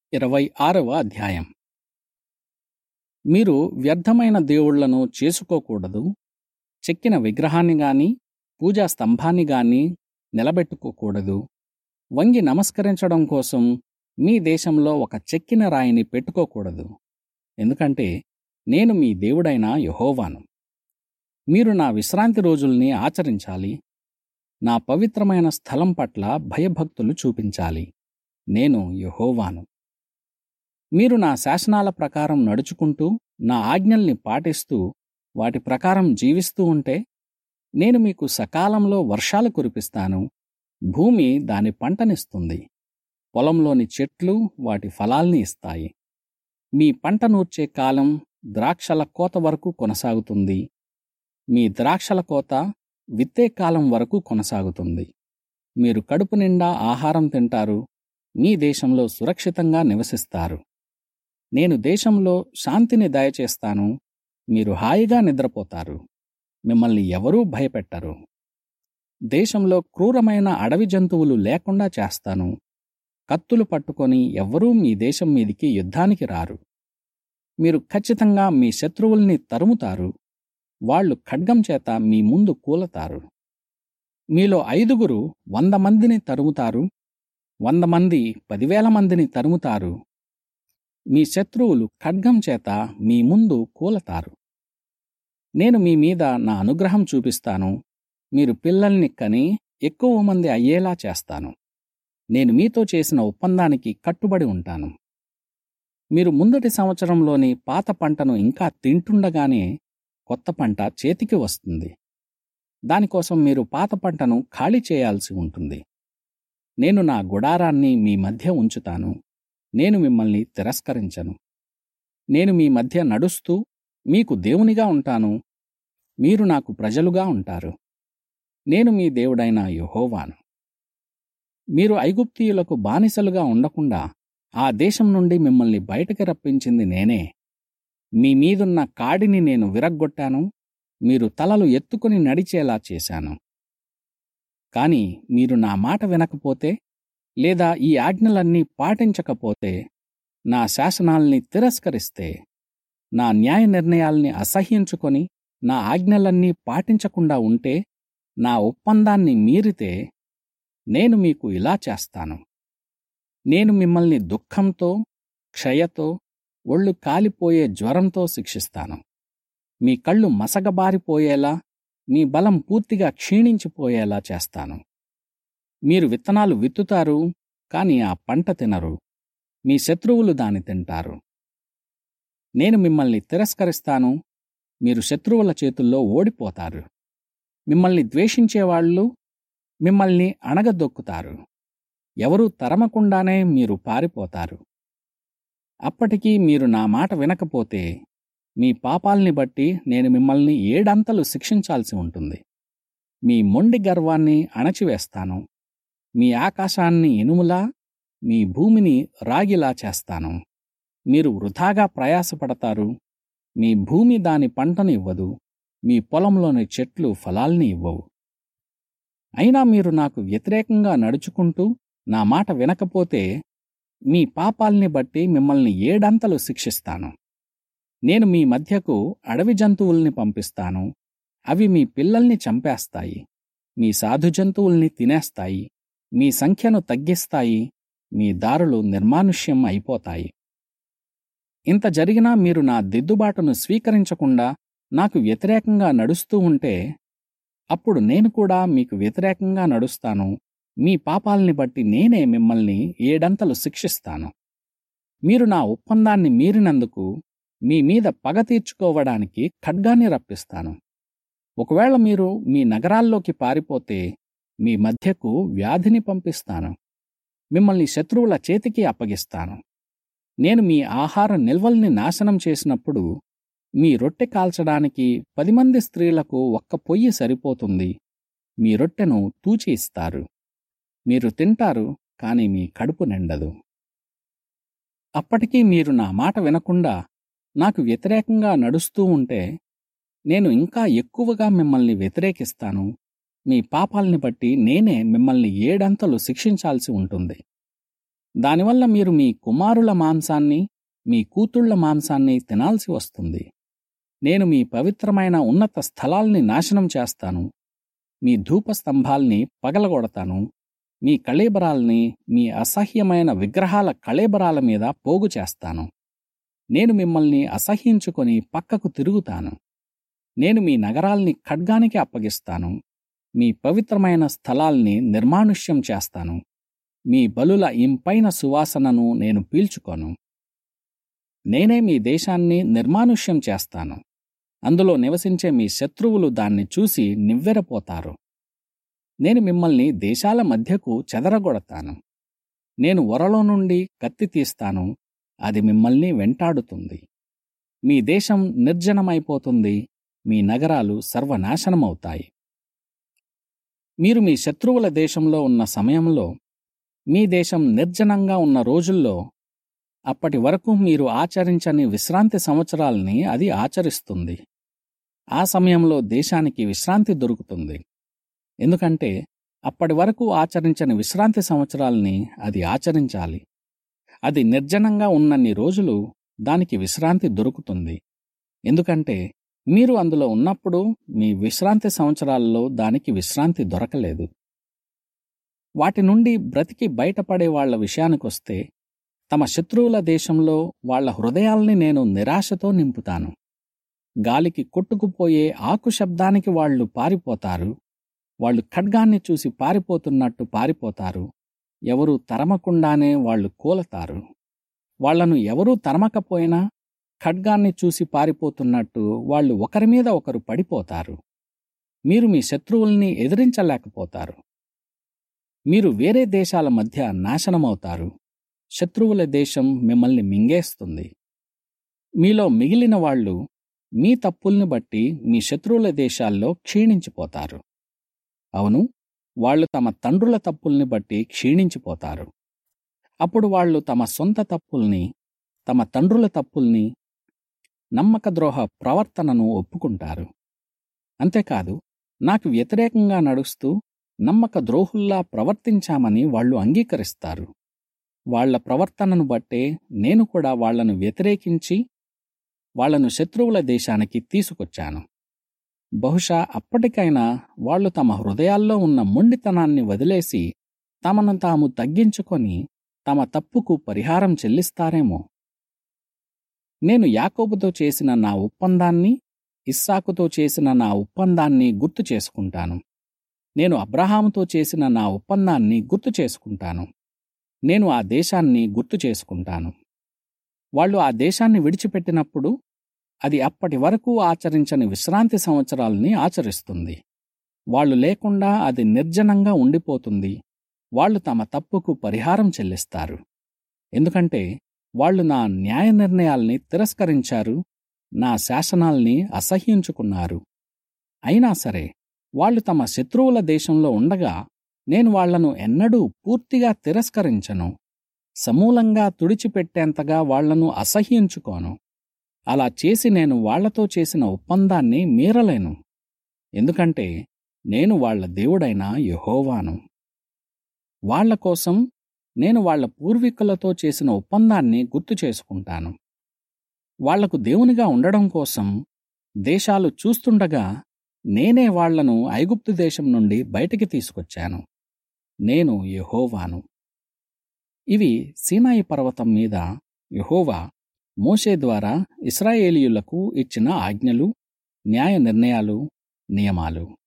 ఇరవై ఆరవ అధ్యాయం మీరు వ్యర్థమైన దేవుళ్లను చేసుకోకూడదు చెక్కిన విగ్రహాన్ని గాని పూజా స్తంభాన్ని గాని నిలబెట్టుకోకూడదు వంగి నమస్కరించడం కోసం మీ దేశంలో ఒక చెక్కిన రాయిని పెట్టుకోకూడదు ఎందుకంటే నేను మీ దేవుడైన యెహోవాను మీరు నా విశ్రాంతి రోజుల్ని ఆచరించాలి నా పవిత్రమైన స్థలం పట్ల భయభక్తులు చూపించాలి నేను యెహోవాను మీరు నా శాసనాల ప్రకారం నడుచుకుంటూ నా ఆజ్ఞల్ని పాటిస్తూ వాటి ప్రకారం జీవిస్తూ ఉంటే నేను మీకు సకాలంలో వర్షాలు కురిపిస్తాను భూమి దాని పంటనిస్తుంది పొలంలోని చెట్లు వాటి ఫలాల్ని ఇస్తాయి మీ పంట నూర్చే కాలం ద్రాక్షల కోత వరకు కొనసాగుతుంది మీ ద్రాక్షల కోత విత్తే కాలం వరకు కొనసాగుతుంది మీరు కడుపు నిండా ఆహారం తింటారు మీ దేశంలో సురక్షితంగా నివసిస్తారు నేను దేశంలో శాంతిని దయచేస్తాను మీరు హాయిగా నిద్రపోతారు మిమ్మల్ని ఎవరూ భయపెట్టరు దేశంలో క్రూరమైన అడవి జంతువులు లేకుండా చేస్తాను కత్తులు పట్టుకొని ఎవ్వరూ మీ దేశం మీదికి యుద్ధానికి రారు మీరు ఖచ్చితంగా మీ శత్రువుల్ని తరుముతారు వాళ్ళు ఖడ్గం చేత మీ ముందు కూలతారు మీలో ఐదుగురు వంద మందిని తరుముతారు వంద మంది పదివేల మందిని తరుముతారు మీ శత్రువులు ఖడ్గం చేత మీ ముందు కూలతారు నేను మీ మీద నా అనుగ్రహం చూపిస్తాను మీరు పిల్లల్ని కని ఎక్కువ మంది అయ్యేలా చేస్తాను నేను మీతో చేసిన ఒప్పందానికి కట్టుబడి ఉంటాను మీరు ముందటి సంవత్సరంలోని పాత పంటను ఇంకా తింటుండగానే కొత్త పంట చేతికి వస్తుంది దానికోసం మీరు పాత పంటను ఖాళీ చేయాల్సి ఉంటుంది నేను నా గుడారాన్ని మీ మధ్య ఉంచుతాను నేను మిమ్మల్ని తిరస్కరించను నేను మీ మధ్య నడుస్తూ మీకు దేవునిగా ఉంటాను మీరు నాకు ప్రజలుగా ఉంటారు నేను మీ దేవుడైన యెహోవాను మీరు ఐగుప్తీయులకు బానిసలుగా ఉండకుండా ఆ దేశం నుండి మిమ్మల్ని బయటకు రప్పించింది నేనే మీ మీదున్న కాడిని నేను విరగ్గొట్టాను మీరు తలలు ఎత్తుకుని నడిచేలా చేశాను కాని మీరు నా మాట వినకపోతే లేదా ఈ ఆజ్ఞలన్నీ పాటించకపోతే నా శాసనాల్ని తిరస్కరిస్తే నా న్యాయ నిర్ణయాల్ని అసహ్యించుకొని నా ఆజ్ఞలన్నీ పాటించకుండా ఉంటే నా ఒప్పందాన్ని మీరితే నేను మీకు ఇలా చేస్తాను నేను మిమ్మల్ని దుఃఖంతో క్షయతో ఒళ్ళు కాలిపోయే జ్వరంతో శిక్షిస్తాను మీ కళ్ళు మసగబారిపోయేలా మీ బలం పూర్తిగా క్షీణించిపోయేలా చేస్తాను మీరు విత్తనాలు విత్తుతారు కాని ఆ పంట తినరు మీ శత్రువులు దాని తింటారు నేను మిమ్మల్ని తిరస్కరిస్తాను మీరు శత్రువుల చేతుల్లో ఓడిపోతారు మిమ్మల్ని ద్వేషించేవాళ్ళు మిమ్మల్ని అణగదొక్కుతారు ఎవరూ తరమకుండానే మీరు పారిపోతారు అప్పటికీ మీరు నా మాట వినకపోతే మీ పాపాల్ని బట్టి నేను మిమ్మల్ని ఏడంతలు శిక్షించాల్సి ఉంటుంది మీ మొండి గర్వాన్ని అణచివేస్తాను మీ ఆకాశాన్ని ఇనుములా మీ భూమిని రాగిలా చేస్తాను మీరు వృధాగా ప్రయాసపడతారు మీ భూమి దాని పంటను ఇవ్వదు మీ పొలంలోని చెట్లు ఫలాల్ని ఇవ్వవు అయినా మీరు నాకు వ్యతిరేకంగా నడుచుకుంటూ నా మాట వినకపోతే మీ పాపాల్ని బట్టి మిమ్మల్ని ఏడంతలు శిక్షిస్తాను నేను మీ మధ్యకు అడవి జంతువుల్ని పంపిస్తాను అవి మీ పిల్లల్ని చంపేస్తాయి మీ సాధు జంతువుల్ని తినేస్తాయి మీ సంఖ్యను తగ్గిస్తాయి మీ దారులు నిర్మానుష్యం అయిపోతాయి ఇంత జరిగినా మీరు నా దిద్దుబాటును స్వీకరించకుండా నాకు వ్యతిరేకంగా నడుస్తూ ఉంటే అప్పుడు నేను కూడా మీకు వ్యతిరేకంగా నడుస్తాను మీ పాపాల్ని బట్టి నేనే మిమ్మల్ని ఏడంతలు శిక్షిస్తాను మీరు నా ఒప్పందాన్ని మీరినందుకు మీ మీద పగ తీర్చుకోవడానికి ఖడ్గాన్ని రప్పిస్తాను ఒకవేళ మీరు మీ నగరాల్లోకి పారిపోతే మీ మధ్యకు వ్యాధిని పంపిస్తాను మిమ్మల్ని శత్రువుల చేతికి అప్పగిస్తాను నేను మీ ఆహార నిల్వల్ని నాశనం చేసినప్పుడు మీ రొట్టె కాల్చడానికి పది మంది స్త్రీలకు ఒక్క పొయ్యి సరిపోతుంది మీ రొట్టెను తూచి ఇస్తారు మీరు తింటారు కాని మీ కడుపు నిండదు అప్పటికీ మీరు నా మాట వినకుండా నాకు వ్యతిరేకంగా నడుస్తూ ఉంటే నేను ఇంకా ఎక్కువగా మిమ్మల్ని వ్యతిరేకిస్తాను మీ పాపాల్ని బట్టి నేనే మిమ్మల్ని ఏడంతలు శిక్షించాల్సి ఉంటుంది దానివల్ల మీరు మీ కుమారుల మాంసాన్ని మీ కూతుళ్ల మాంసాన్ని తినాల్సి వస్తుంది నేను మీ పవిత్రమైన ఉన్నత స్థలాల్ని నాశనం చేస్తాను మీ ధూపస్తంభాల్ని పగలగొడతాను మీ కళేబరాల్ని మీ అసహ్యమైన విగ్రహాల కళేబరాల మీద పోగు చేస్తాను నేను మిమ్మల్ని అసహ్యించుకొని పక్కకు తిరుగుతాను నేను మీ నగరాల్ని ఖడ్గానికి అప్పగిస్తాను మీ పవిత్రమైన స్థలాల్ని నిర్మానుష్యం చేస్తాను మీ బలుల ఇంపైన సువాసనను నేను పీల్చుకోను నేనే మీ దేశాన్ని నిర్మానుష్యం చేస్తాను అందులో నివసించే మీ శత్రువులు దాన్ని చూసి నివ్వెరపోతారు నేను మిమ్మల్ని దేశాల మధ్యకు చెదరగొడతాను నేను ఒరలో నుండి కత్తి తీస్తాను అది మిమ్మల్ని వెంటాడుతుంది మీ దేశం నిర్జనమైపోతుంది మీ నగరాలు సర్వనాశనమవుతాయి మీరు మీ శత్రువుల దేశంలో ఉన్న సమయంలో మీ దేశం నిర్జనంగా ఉన్న రోజుల్లో అప్పటి వరకు మీరు ఆచరించని విశ్రాంతి సంవత్సరాల్ని అది ఆచరిస్తుంది ఆ సమయంలో దేశానికి విశ్రాంతి దొరుకుతుంది ఎందుకంటే అప్పటి వరకు ఆచరించని విశ్రాంతి సంవత్సరాల్ని అది ఆచరించాలి అది నిర్జనంగా ఉన్నన్ని రోజులు దానికి విశ్రాంతి దొరుకుతుంది ఎందుకంటే మీరు అందులో ఉన్నప్పుడు మీ విశ్రాంతి సంవత్సరాల్లో దానికి విశ్రాంతి దొరకలేదు వాటి నుండి బ్రతికి బయటపడే వాళ్ల విషయానికొస్తే తమ శత్రువుల దేశంలో వాళ్ల హృదయాల్ని నేను నిరాశతో నింపుతాను గాలికి కొట్టుకుపోయే ఆకు శబ్దానికి వాళ్ళు పారిపోతారు వాళ్ళు ఖడ్గాన్ని చూసి పారిపోతున్నట్టు పారిపోతారు ఎవరూ తరమకుండానే వాళ్ళు కూలతారు వాళ్లను ఎవరూ తరమకపోయినా ఖడ్గాన్ని చూసి పారిపోతున్నట్టు వాళ్ళు ఒకరి మీద ఒకరు పడిపోతారు మీరు మీ శత్రువుల్ని ఎదిరించలేకపోతారు మీరు వేరే దేశాల మధ్య నాశనమవుతారు శత్రువుల దేశం మిమ్మల్ని మింగేస్తుంది మీలో మిగిలిన వాళ్ళు మీ తప్పుల్ని బట్టి మీ శత్రువుల దేశాల్లో క్షీణించిపోతారు అవును వాళ్ళు తమ తండ్రుల తప్పుల్ని బట్టి క్షీణించిపోతారు అప్పుడు వాళ్ళు తమ సొంత తప్పుల్ని తమ తండ్రుల తప్పుల్ని నమ్మకద్రోహ ప్రవర్తనను ఒప్పుకుంటారు అంతేకాదు నాకు వ్యతిరేకంగా నడుస్తూ నమ్మక ద్రోహుల్లా ప్రవర్తించామని వాళ్ళు అంగీకరిస్తారు వాళ్ల ప్రవర్తనను బట్టే నేను కూడా వాళ్లను వ్యతిరేకించి వాళ్లను శత్రువుల దేశానికి తీసుకొచ్చాను బహుశా అప్పటికైనా వాళ్ళు తమ హృదయాల్లో ఉన్న మొండితనాన్ని వదిలేసి తమను తాము తగ్గించుకొని తమ తప్పుకు పరిహారం చెల్లిస్తారేమో నేను యాకోబుతో చేసిన నా ఒప్పందాన్ని ఇస్సాకుతో చేసిన నా ఒప్పందాన్ని గుర్తు చేసుకుంటాను నేను అబ్రహాముతో చేసిన నా ఒప్పందాన్ని గుర్తు చేసుకుంటాను నేను ఆ దేశాన్ని గుర్తు చేసుకుంటాను వాళ్ళు ఆ దేశాన్ని విడిచిపెట్టినప్పుడు అది అప్పటి వరకు ఆచరించని విశ్రాంతి సంవత్సరాల్ని ఆచరిస్తుంది వాళ్ళు లేకుండా అది నిర్జనంగా ఉండిపోతుంది వాళ్ళు తమ తప్పుకు పరిహారం చెల్లిస్తారు ఎందుకంటే వాళ్ళు నా న్యాయ నిర్ణయాల్ని తిరస్కరించారు నా శాసనాల్ని అసహ్యించుకున్నారు అయినా సరే వాళ్ళు తమ శత్రువుల దేశంలో ఉండగా నేను వాళ్లను ఎన్నడూ పూర్తిగా తిరస్కరించను సమూలంగా తుడిచిపెట్టేంతగా వాళ్లను అసహ్యించుకోను అలా చేసి నేను వాళ్లతో చేసిన ఒప్పందాన్ని మీరలేను ఎందుకంటే నేను వాళ్ల దేవుడైన యెహోవాను వాళ్ల కోసం నేను వాళ్ల పూర్వీకులతో చేసిన ఒప్పందాన్ని గుర్తు చేసుకుంటాను వాళ్లకు దేవునిగా ఉండడం కోసం దేశాలు చూస్తుండగా నేనే వాళ్లను ఐగుప్తు దేశం నుండి బయటికి తీసుకొచ్చాను నేను యెహోవాను ఇవి సీనాయి పర్వతం మీద యెహోవా మోషే ద్వారా ఇస్రాయేలీయులకు ఇచ్చిన ఆజ్ఞలు న్యాయ నిర్ణయాలు నియమాలు